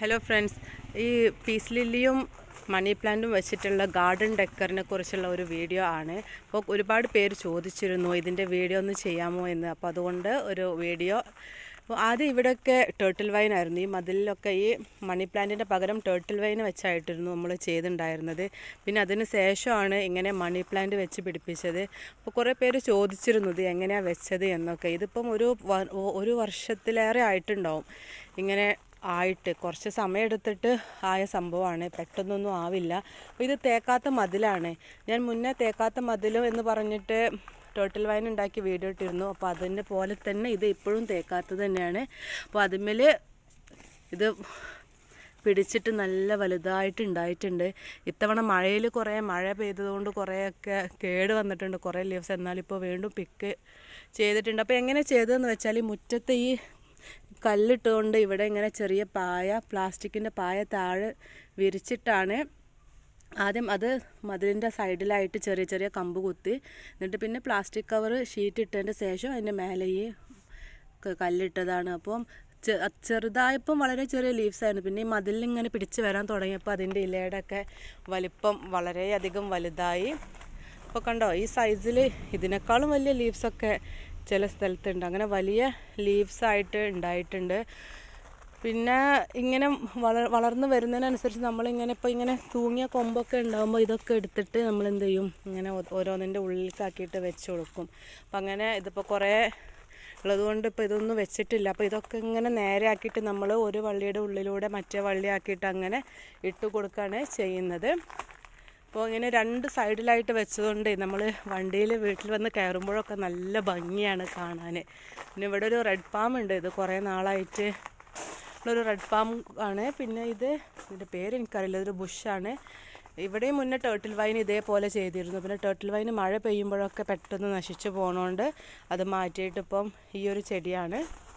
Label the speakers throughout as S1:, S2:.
S1: hello friends ഈ peace ലില്ലിയും money പ്ലാന്റും വെച്ചിട്ടുള്ള ഗാർഡൻ ഡെക്കറിനെ കുറിച്ചുള്ള ഒരു വീഡിയോ ആണ് അപ്പോൾ ഒരുപാട് പേര് ചോദിച്ചിരുന്നു ഇതിൻ്റെ വീഡിയോ ഒന്ന് ചെയ്യാമോ എന്ന് അപ്പോൾ അതുകൊണ്ട് ഒരു വീഡിയോ അപ്പോൾ ആദ്യം ഇവിടെയൊക്കെ ടേർട്ടിൽ വൈൻ ആയിരുന്നു ഈ മതിലിലൊക്കെ ഈ മണി പ്ലാന്റിൻ്റെ പകരം ടേർട്ടിൽ വൈൻ വെച്ചായിട്ടിരുന്നു നമ്മൾ ചെയ്തിട്ടുണ്ടായിരുന്നത് പിന്നെ അതിന് ശേഷമാണ് ഇങ്ങനെ മണി പ്ലാന്റ് വെച്ച് പിടിപ്പിച്ചത് അപ്പോൾ കുറേ പേര് ചോദിച്ചിരുന്നു ഇത് എങ്ങനെയാണ് വെച്ചത് എന്നൊക്കെ ഇതിപ്പം ഒരു വ- ഒരു വർഷത്തിലേറെ ആയിട്ടുണ്ടാവും ഇങ്ങനെ ആയിട്ട് കുറച്ച് സമയം എടുത്തിട്ട് ആയ സംഭവമാണ് പെട്ടെന്നൊന്നും ആവില്ല അപ്പോൾ ഇത് തേക്കാത്ത മതിലാണ് ഞാൻ മുന്നേ തേക്കാത്ത മതിൽ എന്ന് പറഞ്ഞിട്ട് ടോട്ടൽ വൈൻ ഉണ്ടാക്കി വീഡിയോ ഇട്ടിരുന്നു അപ്പോൾ അതിൻ്റെ പോലെ തന്നെ ഇത് ഇപ്പോഴും തേക്കാത്തത് തന്നെയാണ് അപ്പോൾ അതിന്മേൽ ഇത് പിടിച്ചിട്ട് നല്ല വലുതായിട്ട് ഉണ്ടായിട്ടുണ്ട് ഇത്തവണ മഴയിൽ കുറേ മഴ പെയ്തതുകൊണ്ട് കുറേയൊക്കെ കേട് വന്നിട്ടുണ്ട് കുറേ ലീവ്സ് എന്നാലിപ്പോൾ വീണ്ടും പിക്ക് ചെയ്തിട്ടുണ്ട് അപ്പോൾ എങ്ങനെ ചെയ്തതെന്ന് വെച്ചാൽ ഈ മുറ്റത്ത് ഈ കല്ലിട്ടുകൊണ്ട് ഇവിടെ ഇങ്ങനെ ചെറിയ പായ പ്ലാസ്റ്റിക്കിൻ്റെ പായ താഴെ വിരിച്ചിട്ടാണ് ആദ്യം അത് മതിലിൻ്റെ സൈഡിലായിട്ട് ചെറിയ ചെറിയ കമ്പ് കുത്തി എന്നിട്ട് പിന്നെ പ്ലാസ്റ്റിക് കവർ ഷീറ്റ് ഇട്ടതിൻ്റെ ശേഷം അതിൻ്റെ മേലെ ഈ ക- കല്ലിട്ടതാണ് അപ്പം ചെ- അത് ചെറുതായപ്പം വളരെ ചെറിയ ലീവ്സ് ആയിരുന്നു പിന്നെ ഈ മതിലിൽ ഇങ്ങനെ പിടിച്ച് വരാൻ തുടങ്ങിയപ്പോൾ അതിൻ്റെ ഇലയുടെ ഒക്കെ വലിപ്പം വളരെയധികം വലുതായി അപ്പോൾ കണ്ടോ ഈ സൈസിൽ ഇതിനേക്കാളും വലിയ ലീവ്സൊക്കെ ചില സ്ഥലത്തുണ്ട് അങ്ങനെ വലിയ ലീവ്സ് ആയിട്ട് ഉണ്ടായിട്ടുണ്ട് പിന്നെ ഇങ്ങനെ വള വളർന്നു വരുന്നതിനനുസരിച്ച് നമ്മളിങ്ങനെ ഇപ്പോൾ ഇങ്ങനെ തൂങ്ങിയ കൊമ്പൊക്കെ ഉണ്ടാകുമ്പോൾ ഇതൊക്കെ എടുത്തിട്ട് നമ്മൾ എന്ത് ചെയ്യും ഇങ്ങനെ ഓ- ഓരോന്നിൻ്റെ ഉള്ളിലേക്കാക്കിയിട്ട് വെച്ച് കൊടുക്കും അപ്പം അങ്ങനെ ഇതിപ്പോൾ കുറേ ഉള്ളതുകൊണ്ട് ഇപ്പോൾ ഇതൊന്നും വെച്ചിട്ടില്ല അപ്പോൾ ഇതൊക്കെ ഇങ്ങനെ നേരെ ആക്കിയിട്ട് നമ്മൾ ഒരു വള്ളിയുടെ ഉള്ളിലൂടെ മറ്റേ വള്ളി ആക്കിയിട്ട് അങ്ങനെ ഇട്ട് കൊടുക്കുകയാണ് ചെയ്യുന്നത് അപ്പോൾ ഇങ്ങനെ രണ്ട് സൈഡിലായിട്ട് വെച്ചതുകൊണ്ട് നമ്മൾ വണ്ടിയിൽ വീട്ടിൽ വന്ന് കയറുമ്പോഴൊക്കെ നല്ല ഭംഗിയാണ് കാണാൻ പിന്നെ ഇവിടെ ഒരു റെഡ് പാം ഉണ്ട് ഇത് കുറേ നാളായിട്ട് ഉള്ളൊരു റെഡ് പാം ആണ് പിന്നെ ഇത് ഇതിൻ്റെ പേര് എനിക്കറിയില്ല ഇതൊരു ബുഷാണ് ഇവിടെയും മുന്നേ ടേർട്ടിൽ വൈൻ ഇതേപോലെ ചെയ്തിരുന്നു പിന്നെ ടേർട്ടിൽ വൈൻ മഴ പെയ്യുമ്പോഴൊക്കെ പെട്ടെന്ന് നശിച്ചു പോകണോണ്ട് അത് മാറ്റിയിട്ട് ഇപ്പം ഈ ഒരു ചെടിയാണ്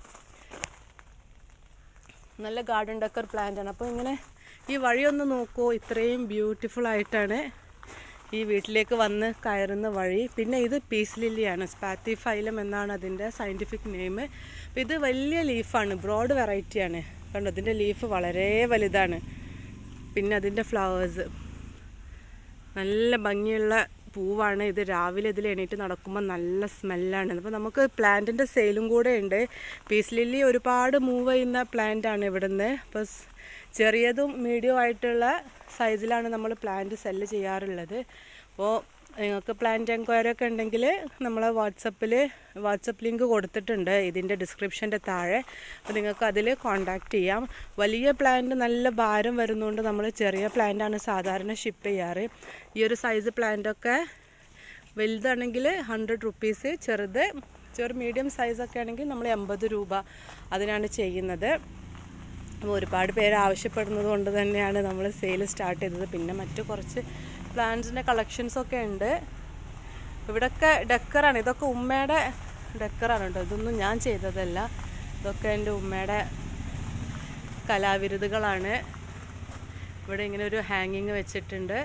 S1: നല്ല ഗാർഡൻ ഡെക്കർ പ്ലാന്റ് ആണ് അപ്പോൾ ഇങ്ങനെ ഈ വഴിയൊന്ന് നോക്കൂ ഇത്രയും ബ്യൂട്ടിഫുൾ ആയിട്ടാണ് ഈ വീട്ടിലേക്ക് വന്ന് കയറുന്ന വഴി പിന്നെ ഇത് പീസ് ലില്ലിയാണ് സ്പാത്തിഫൈലം എന്നാണ് അതിൻ്റെ സയൻറ്റിഫിക് നെയിം അപ്പോൾ ഇത് വലിയ ലീഫാണ് ബ്രോഡ് വെറൈറ്റിയാണ് കണ്ടോ ഇതിൻ്റെ ലീഫ് വളരെ വലുതാണ് പിന്നെ അതിൻ്റെ ഫ്ലവേഴ്സ് നല്ല ഭംഗിയുള്ള പൂവാണ് ഇത് രാവിലെ ഇതിൽ എണീറ്റ് നടക്കുമ്പോൾ നല്ല സ്മെല്ലാണ് അപ്പോൾ നമുക്ക് പ്ലാന്റിൻ്റെ സെയിലും കൂടെ ഉണ്ട് പീസ് ലില്ലി ഒരുപാട് മൂവ് ചെയ്യുന്ന പ്ലാന്റ് ആണ് ഇവിടുന്ന് അപ്പോൾ സ് ചെറിയതും മീഡിയം ആയിട്ടുള്ള സൈസിലാണ് നമ്മൾ പ്ലാന്റ് സെല്ല് ചെയ്യാറുള്ളത് അപ്പോൾ നിങ്ങൾക്ക് പ്ലാന്റ് എൻക്വയറി ഒക്കെ ഉണ്ടെങ്കിൽ നമ്മളെ വാട്സപ്പിൽ വാട്സപ്പ് ലിങ്ക് കൊടുത്തിട്ടുണ്ട് ഇതിൻ്റെ ഡിസ്ക്രിപ്ഷൻ്റെ താഴെ അപ്പോൾ നിങ്ങൾക്ക് അതിൽ കോൺടാക്റ്റ് ചെയ്യാം വലിയ പ്ലാന്റ് നല്ല ഭാരം വരുന്നതുകൊണ്ട് നമ്മൾ ചെറിയ പ്ലാന്റാണ് സാധാരണ ഷിപ്പ് ചെയ്യാറ് ഈ ഒരു സൈസ് പ്ലാന്റൊക്കെ വലുതാണെങ്കിൽ ഹൺഡ്രഡ് റുപ്പീസ് ചെറുത് ചെറു മീഡിയം സൈസൊക്കെ ആണെങ്കിൽ നമ്മൾ എൺപത് രൂപ അതിനാണ് ചെയ്യുന്നത് അപ്പോൾ ഒരുപാട് പേര് ആവശ്യപ്പെടുന്നത് കൊണ്ട് തന്നെയാണ് നമ്മൾ സെയിൽ സ്റ്റാർട്ട് ചെയ്തത് പിന്നെ മറ്റു കുറച്ച് പ്ലാന്റ്സിൻ്റെ കളക്ഷൻസൊക്കെ ഉണ്ട് ഇവിടൊക്കെ ഡെക്കറാണ് ഇതൊക്കെ ഉമ്മയുടെ ഡെക്കറാണ് കേട്ടോ ഇതൊന്നും ഞാൻ ചെയ്തതല്ല ഇതൊക്കെ എൻ്റെ ഉമ്മയുടെ കലാവിരുതുകളാണ് ഇവിടെ ഇങ്ങനെ ഒരു ഹാങ്ങിങ് വെച്ചിട്ടുണ്ട്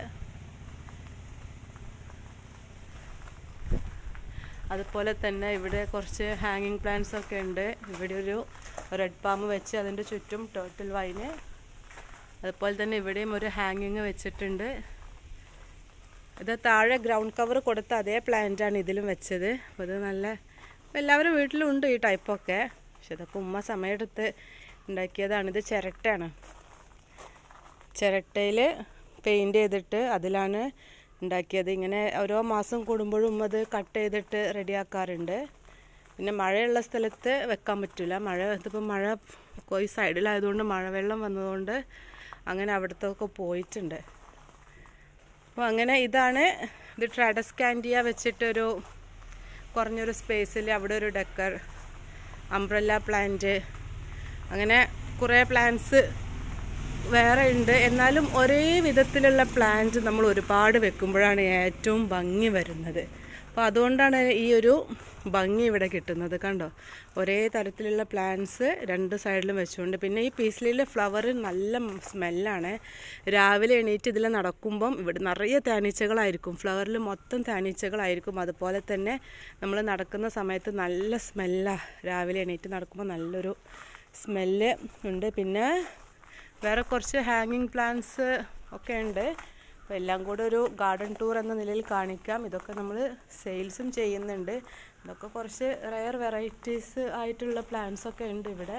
S1: അതുപോലെ തന്നെ ഇവിടെ കുറച്ച് ഹാങ്ങിങ് പ്ലാന്റ്സ് ഒക്കെ ഉണ്ട് ഇവിടെ ഒരു റെഡ് പാം വെച്ച് അതിൻ്റെ ചുറ്റും ടേർട്ടിൽ വൈന് അതുപോലെ തന്നെ ഇവിടെയും ഒരു ഹാങ്ങിങ് വെച്ചിട്ടുണ്ട് ഇത് താഴെ ഗ്രൗണ്ട് കവർ കൊടുത്ത അതേ plant ആണ് ഇതിലും വെച്ചത് അപ്പോൾ ഇത് നല്ല ഇപ്പം എല്ലാവരും വീട്ടിലും ഉണ്ട് ഈ ടൈപ്പൊക്കെ പക്ഷെ ഇതൊക്കെ ഉമ്മ സമയമെടുത്ത് ഉണ്ടാക്കിയതാണ് ഇത് ചിരട്ടയാണ് ചിരട്ടയിൽ പെയിൻറ് ചെയ്തിട്ട് അതിലാണ് ഉണ്ടാക്കിയത് ഇങ്ങനെ ഓരോ മാസം കൂടുമ്പോഴും ഉമ്മ അത് കട്ട് ചെയ്തിട്ട് റെഡിയാക്കാറുണ്ട് പിന്നെ മഴയുള്ള സ്ഥലത്ത് വെക്കാൻ പറ്റില്ല മഴ ഇതിപ്പോൾ മഴ ഈ സൈഡിലായതുകൊണ്ട് മഴവെള്ളം വന്നതുകൊണ്ട് അങ്ങനെ അവിടുത്തെ പോയിട്ടുണ്ട് അപ്പോൾ അങ്ങനെ ഇതാണ് ഇത് ട്രാഡസ് കാൻഡിയ വെച്ചിട്ടൊരു കുറഞ്ഞൊരു സ്പേസിൽ അവിടെ ഒരു ഡെക്കർ അംബ്രല്ല പ്ലാന്റ് അങ്ങനെ കുറേ പ്ലാന്റ്സ് വേറെ ഉണ്ട് എന്നാലും ഒരേ വിധത്തിലുള്ള പ്ലാന്റ് നമ്മൾ ഒരുപാട് വെക്കുമ്പോഴാണ് ഏറ്റവും ഭംഗി വരുന്നത് അപ്പോൾ അതുകൊണ്ടാണ് ഈ ഒരു ഭംഗി ഇവിടെ കിട്ടുന്നത് കണ്ടോ ഒരേ തരത്തിലുള്ള പ്ലാന്റ്സ് രണ്ട് സൈഡിലും വെച്ചുകൊണ്ട് പിന്നെ ഈ പീസിലെ ഫ്ലവർ നല്ല സ്മെല്ലാണ് രാവിലെ എണീറ്റ് ഇതിൽ നടക്കുമ്പം ഇവിടെ നിറയെ തേനീച്ചകളായിരിക്കും ഫ്ലവറിൽ മൊത്തം തേനീച്ചകളായിരിക്കും അതുപോലെ തന്നെ നമ്മൾ നടക്കുന്ന സമയത്ത് നല്ല സ്മെല്ലാണ് രാവിലെ എണീറ്റ് നടക്കുമ്പോൾ നല്ലൊരു സ്മെല്ല് ഉണ്ട് പിന്നെ വേറെ കുറച്ച് ഹാങ്ങിങ് പ്ലാന്റ്സ് ഒക്കെ ഉണ്ട് അപ്പോൾ എല്ലാം കൂടെ ഒരു ഗാർഡൻ ടൂർ എന്ന നിലയിൽ കാണിക്കാം ഇതൊക്കെ നമ്മൾ സെയിൽസും ചെയ്യുന്നുണ്ട് ഇതൊക്കെ കുറച്ച് റയർ വെറൈറ്റീസ് ആയിട്ടുള്ള പ്ലാന്റ്സ് ഒക്കെ ഉണ്ട് ഇവിടെ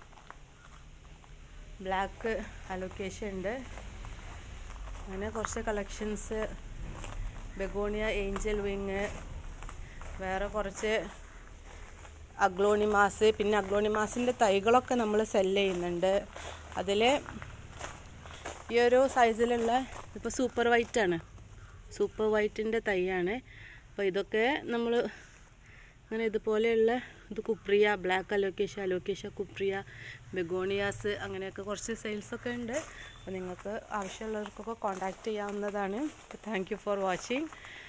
S1: ബ്ലാക്ക് അലൊക്കേഷൻ ഉണ്ട് അങ്ങനെ കുറച്ച് കളക്ഷൻസ് ബെഗോണിയ ഏഞ്ചൽ വിങ് വേറെ കുറച്ച് അഗ്ലോണിമാസ് പിന്നെ അഗ്ലോണിമാസിൻ്റെ തൈകളൊക്കെ നമ്മൾ സെല് ചെയ്യുന്നുണ്ട് അതിൽ ഈ ഒരു സൈസിലുള്ള ഇപ്പോൾ സൂപ്പർ വൈറ്റ് ആണ് സൂപ്പർ വൈറ്റിൻ്റെ തൈയാണ് അപ്പോൾ ഇതൊക്കെ നമ്മൾ അങ്ങനെ ഇതുപോലെയുള്ള ഇത് കുപ്രിയ ബ്ലാക്ക് അലോക്കേഷ അലോക്കേഷ കുപ്രിയ ബെഗോണിയാസ് അങ്ങനെയൊക്കെ കുറച്ച് സെയിൽസൊക്കെ ഉണ്ട് അപ്പോൾ നിങ്ങൾക്ക് ആവശ്യമുള്ളവർക്കൊക്കെ കോൺടാക്റ്റ് ചെയ്യാവുന്നതാണ് താങ്ക് യു ഫോർ വാച്ചിങ്